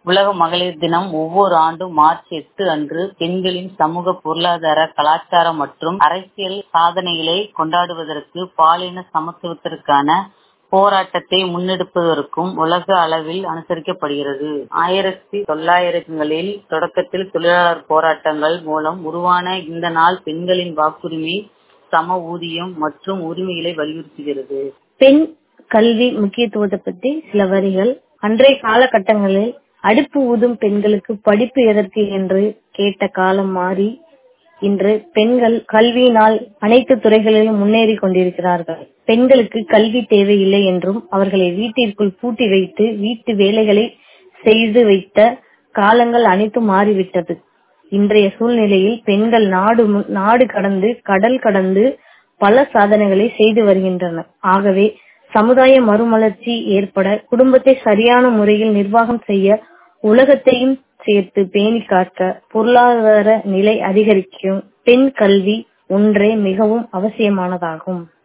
உலக மகளிர் தினம் ஒவ்வொரு ஆண்டும் மார்ச் எட்டு அன்று பெண்களின் சமூக பொருளாதார கலாச்சார மற்றும் அரசியல் சாதனைகளை கொண்டாடுவதற்கு பாலின சமத்துவத்திற்கான போராட்டத்தை முன்னெடுப்பதற்கும் உலக அளவில் அனுசரிக்கப்படுகிறது ஆயிரத்தி தொள்ளாயிரங்களில் தொடக்கத்தில் தொழிலாளர் போராட்டங்கள் மூலம் உருவான இந்த நாள் பெண்களின் வாக்குரிமை சம ஊதியம் மற்றும் உரிமைகளை வலியுறுத்துகிறது பெண் கல்வி முக்கியத்துவத்தை பற்றி சில வரிகள் அன்றைய காலகட்டங்களில் அடுப்பு ஊதும் பெண்களுக்கு படிப்பு எதற்கு என்று கேட்ட காலம் மாறி இன்று பெண்கள் கல்வியினால் அனைத்து துறைகளிலும் முன்னேறி கொண்டிருக்கிறார்கள் பெண்களுக்கு கல்வி தேவையில்லை என்றும் அவர்களை வீட்டிற்குள் பூட்டி வைத்து வீட்டு வேலைகளை செய்து வைத்த காலங்கள் அனைத்தும் மாறிவிட்டது இன்றைய சூழ்நிலையில் பெண்கள் நாடு நாடு கடந்து கடல் கடந்து பல சாதனைகளை செய்து வருகின்றனர் ஆகவே சமுதாய மறுமலர்ச்சி ஏற்பட குடும்பத்தை சரியான முறையில் நிர்வாகம் செய்ய உலகத்தையும் சேர்த்து பேணி காக்க பொருளாதார நிலை அதிகரிக்கும் பெண் கல்வி ஒன்றே மிகவும் அவசியமானதாகும்